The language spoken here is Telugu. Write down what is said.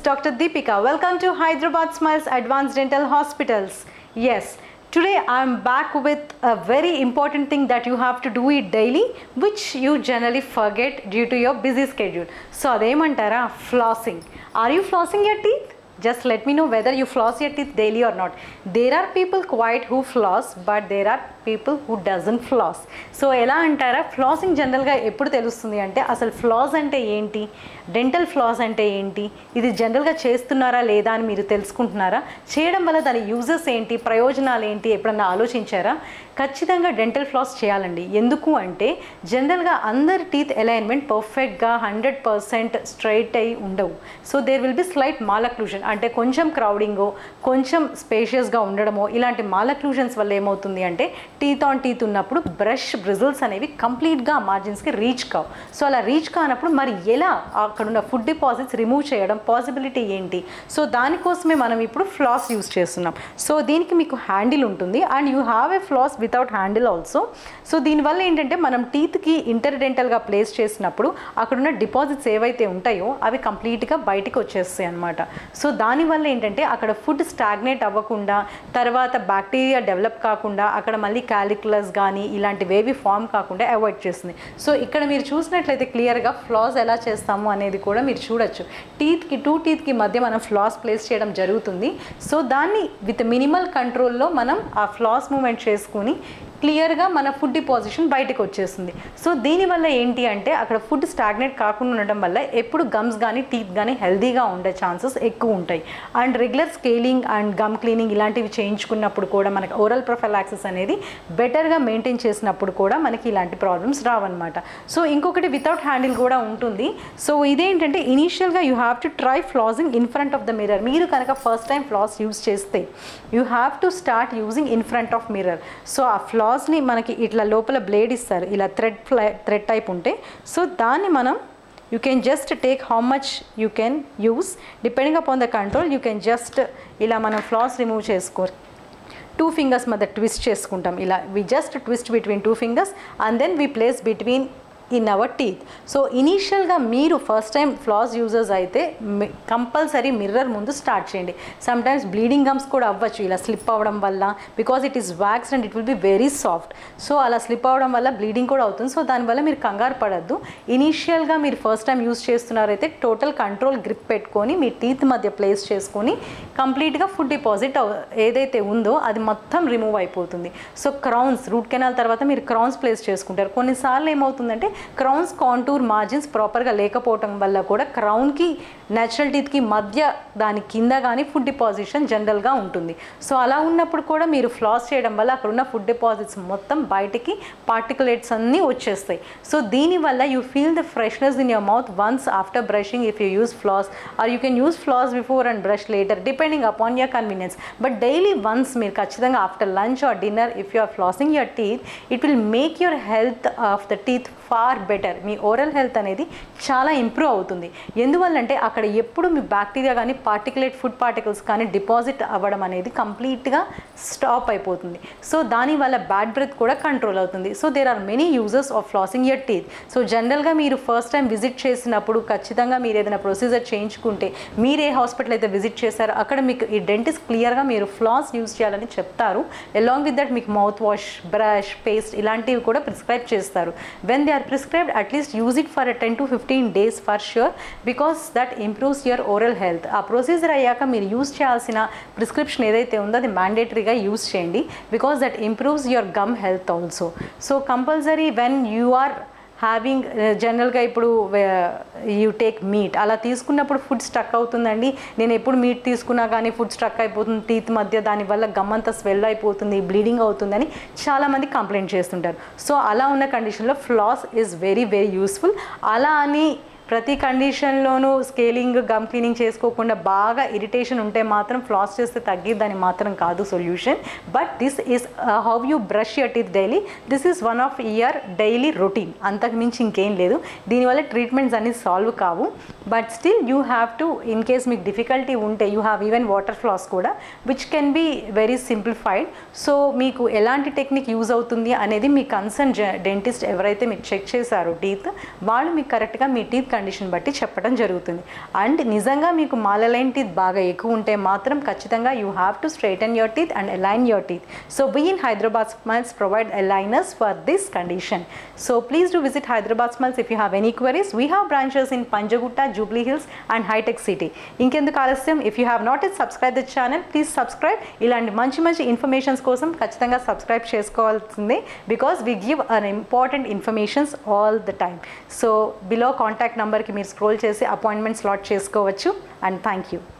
Dr. Deepika. Welcome to Hyderabad Smiles Advanced Dental Hospitals. Yes, today I'm back with a very important thing that you have to do it daily, which you generally forget due to your busy schedule. So, అదేమంటారా flossing. Are you flossing your teeth? Just let me know whether you floss your teeth daily or not. There are people quite who floss, but there are people who doesn't floss so ఎలా అంటారా ఫ్లాసింగ్ జనరల్గా ఎప్పుడు తెలుస్తుంది అంటే అసలు ఫ్లాస్ అంటే ఏంటి డెంటల్ ఫ్లాస్ అంటే ఏంటి ఇది జనరల్గా చేస్తున్నారా లేదా అని మీరు తెలుసుకుంటున్నారా చేయడం వల్ల దాని యూజెస్ ఏంటి ప్రయోజనాలు ఏంటి ఎప్పుడన్నా ఆలోచించారా ఖచ్చితంగా డెంటల్ ఫ్లాస్ చేయాలండి ఎందుకు అంటే జనరల్గా అందరి టీత్ అలైన్మెంట్ పర్ఫెక్ట్గా హండ్రెడ్ పర్సెంట్ స్ట్రైట్ అయి ఉండవు so there will be slight malocclusion అంటే కొంచెం క్రౌడింగో కొంచెం స్పేషియస్గా ఉండడమో ఇలాంటి మాలక్లూజన్స్ వల్ల ఏమవుతుంది అంటే టీత్ ఆన్ టీత్ ఉన్నప్పుడు బ్రష్ బ్రిజిల్స్ అనేవి కంప్లీట్గా మార్జిన్స్కి రీచ్ కావు సో అలా రీచ్ కానప్పుడు మరి ఎలా అక్కడ ఉన్న ఫుడ్ డిపాజిట్స్ రిమూవ్ చేయడం పాసిబిలిటీ ఏంటి సో దానికోసమే మనం ఇప్పుడు ఫ్లాస్ యూస్ చేస్తున్నాం సో దీనికి మీకు హ్యాండిల్ ఉంటుంది and you have a floss without handle also so దీనివల్ల ఏంటంటే మనం టీత్కి ఇంటర్డెంటల్గా ప్లేస్ చేసినప్పుడు అక్కడున్న డిపాజిట్స్ ఏవైతే ఉంటాయో అవి కంప్లీట్గా బయటికి వచ్చేస్తాయి అనమాట సో దానివల్ల ఏంటంటే అక్కడ ఫుడ్ స్టాగ్నేట్ అవ్వకుండా తర్వాత బ్యాక్టీరియా డెవలప్ కాకుండా అక్కడ మళ్ళీ క్యాలిక్యులస్ కానీ ఇలాంటివేవి ఫామ్ కాకుండా అవాయిడ్ చేస్తుంది సో ఇక్కడ మీరు చూసినట్లయితే క్లియర్గా ఫ్లాస్ ఎలా చేస్తాము అనేది కూడా మీరు చూడొచ్చు టీత్కి టూ టీత్కి మధ్య మనం ఫ్లాస్ ప్లేస్ చేయడం జరుగుతుంది సో దాన్ని విత్ మినిమల్ కంట్రోల్లో మనం ఆ ఫ్లాస్ మూమెంట్ చేసుకుని క్లియర్గా మన ఫుడ్ డిపాజిషన్ బయటకు వచ్చేస్తుంది సో దీనివల్ల ఏంటి అంటే అక్కడ ఫుడ్ స్టాగ్నేట్ కాకుండా ఉండడం వల్ల ఎప్పుడు గమ్స్ కానీ టీత్ కానీ హెల్తీగా ఉండే ఛాన్సెస్ ఎక్కువ ఉంటాయి and regular scaling and gum cleaning ఇలాంటివి చేయించుకున్నప్పుడు కూడా మనకి ఓరల్ ప్రొఫైలాక్సిస్ అనేది బెటర్గా మెయింటైన్ చేసినప్పుడు కూడా మనకి ఇలాంటి ప్రాబ్లమ్స్ రావన్నమాట సో ఇంకొకటి వితౌట్ హ్యాండిల్ కూడా ఉంటుంది సో ఇదేంటంటే ఇనీషియల్గా you have to try flossing in front of the mirror మీరు కనుక ఫస్ట్ టైం ఫ్లాస్ యూస్ చేస్తే you have to start using in front of mirror so ఆ ఫ్లాస్ని మనకి ఇట్లా లోపల బ్లేడ్ ఇస్తారు ఇలా థ్రెడ్ ఫ్లై థ్రెడ్ టైప్ ఉంటే సో దాన్ని మనం you can just take how much you can use depending upon the control you can just ఇలా మనం ఫ్లాస్ రిమూవ్ చేసుకో టూ ఫింగర్స్ మధ్య ట్విస్ట్ చేసుకుంటాం ఇలా we just twist between two fingers and then we place between in our teeth so ఇనీషియల్గా మీరు ఫస్ట్ టైం ఫ్లాస్ యూజర్స్ అయితే కంపల్సరీ మిర్రర్ ముందు స్టార్ట్ చేయండి సమ్ టైమ్స్ బ్లీడింగ్ గమ్స్ కూడా అవ్వచ్చు ఇలా స్లిప్ అవ్వడం వల్ల because it is wax and it will be very soft so అలా స్లిప్ అవ్వడం వల్ల బ్లీడింగ్ కూడా అవుతుంది సో దానివల్ల మీరు కంగారు పడద్దు ఇనీషియల్గా మీరు ఫస్ట్ టైం యూస్ చేస్తున్నారైతే టోటల్ కంట్రోల్ గ్రిప్ పెట్టుకొని మీ టీత్ మధ్య ప్లేస్ చేసుకొని కంప్లీట్గా ఫుడ్ డిపాజిట్ ఏదైతే ఉందో అది మొత్తం రిమూవ్ అయిపోతుంది సో క్రౌన్స్ రూట్ కెనాల్ తర్వాత మీరు క్రౌన్స్ ప్లేస్ చేసుకుంటారు కొన్నిసార్లు ఏమవుతుందంటే క్రౌన్స్ కాంటూర్ మార్జిన్స్ ప్రాపర్గా లేకపోవటం వల్ల కూడా క్రౌన్కి నేచురల్ టీత్కి మధ్య దాని కింద కానీ ఫుడ్ డిపాజిషన్ జనరల్గా ఉంటుంది సో అలా ఉన్నప్పుడు కూడా మీరు ఫ్లాస్ చేయడం వల్ల అక్కడ ఉన్న ఫుడ్ డిపాజిట్స్ మొత్తం బయటికి పార్టికులేట్స్ అన్నీ వచ్చేస్తాయి సో దీనివల్ల you feel the freshness in your mouth once after brushing if you use floss or you can use floss before and brush later depending upon your convenience but daily once మీరు ఖచ్చితంగా after lunch or dinner if you are flossing your teeth it will make your health of the teeth far better మీ ఓరల్ హెల్త్ అనేది చాలా ఇంప్రూవ్ అవుతుంది ఎందువల్లంటే అక్కడ ఎప్పుడు మీ బ్యాక్టీరియా కానీ పార్టికులేట్ ఫుడ్ పార్టికల్స్ కానీ డిపాజిట్ అవ్వడం అనేది కంప్లీట్గా స్టాప్ అయిపోతుంది సో దానివల్ల బ్యాడ్ బ్రెత్ కూడా కంట్రోల్ అవుతుంది so there are many users of flossing your teeth so జనరల్గా మీరు ఫస్ట్ టైం విజిట్ చేసినప్పుడు ఖచ్చితంగా మీరు ఏదైనా ప్రొసీజర్ చేయించుకుంటే మీరు ఏ హాస్పిటల్ అయితే విజిట్ చేశారో అక్కడ మీకు ఈ డెంటిస్ట్ క్లియర్గా మీరు ఫ్లాస్ యూజ్ చేయాలని చెప్తారు అలాంగ్ విత్ దట్ మీకు మౌత్ వాష్ బ్రష్ పేస్ట్ ఇలాంటివి కూడా ప్రిస్క్రైబ్ చేస్తారు when they are prescribed at least use it for ten to fifteen days for sure because that improves your oral health ఆ ప్రొసీజర్ అయ్యాక మీరు యూజ్ చేయాల్సిన ప్రిస్క్రిప్షన్ ఏదైతే ఉందో అది మ్యాండేటరీగా యూజ్ చేయండి because that improves your gum health also so compulsory when you are having జనరల్గా ఇప్పుడు యూ టేక్ మీట్ అలా తీసుకున్నప్పుడు ఫుడ్ స్ట్రక్ అవుతుందండి నేను ఎప్పుడు మీట్ తీసుకున్నా కానీ ఫుడ్ స్ట్రక్ అయిపోతుంది టీత్ మధ్య దానివల్ల గమ్ అంతా స్వెల్ అయిపోతుంది బ్లీడింగ్ అవుతుందని చాలామంది కంప్లైంట్ చేస్తుంటారు సో అలా ఉన్న కండిషన్లో floss is very very useful అలా అని ప్రతి కండిషన్లోనూ స్కేలింగ్ గమ్ క్లీనింగ్ చేసుకోకుండా బాగా ఇరిటేషన్ ఉంటే మాత్రం ఫ్లాస్ చేస్తే తగ్గిద్దని మాత్రం కాదు solution but this is how you brush your teeth daily this is one of your daily routine అంతకు మించి ఇంకేం లేదు దీనివల్ల ట్రీట్మెంట్స్ అన్ని సాల్వ్ కావు but still you have to in case మీకు డిఫికల్టీ ఉంటే you have even water floss కూడా which can be very simplified so మీకు ఎలాంటి టెక్నిక్ యూజ్ అవుతుంది అనేది మీ కన్సర్న్ డెంటిస్ట్ ఎవరైతే మీకు చెక్ చేశారో టీత్ వాళ్ళు మీకు కరెక్ట్గా మీ టీత్ కండిషన్ బట్టి చెప్పడం జరుగుతుంది అండ్ నిజంగా మీకు మాలలైన్ టీత్ బాగా ఎక్కువ ఉంటే మాత్రం ఖచ్చితంగా you have to straighten your teeth and align your teeth so we in Hyderabad Smiles provide aligners for this condition. So please do visit Hyderabad Smiles if you have any queries. We have branches in Panjagutta, Jubilee Hills and High Tech City. ఇంకెందుకు ఆలస్యం if you have not it subscribe the channel please subscribe ఇలాంటి మంచి మంచి ఇన్ఫర్మేషన్స్ కోసం ఖచ్చితంగా సబ్స్క్రైబ్ చేసుకోవాల్సిందే because we give an important informations all the time so below contact నెంబర్కి మీరు స్క్రోల్ చేసి అపాయింట్మెంట్ స్లాట్ చేసుకోవచ్చు అండ్ థ్యాంక్ యూ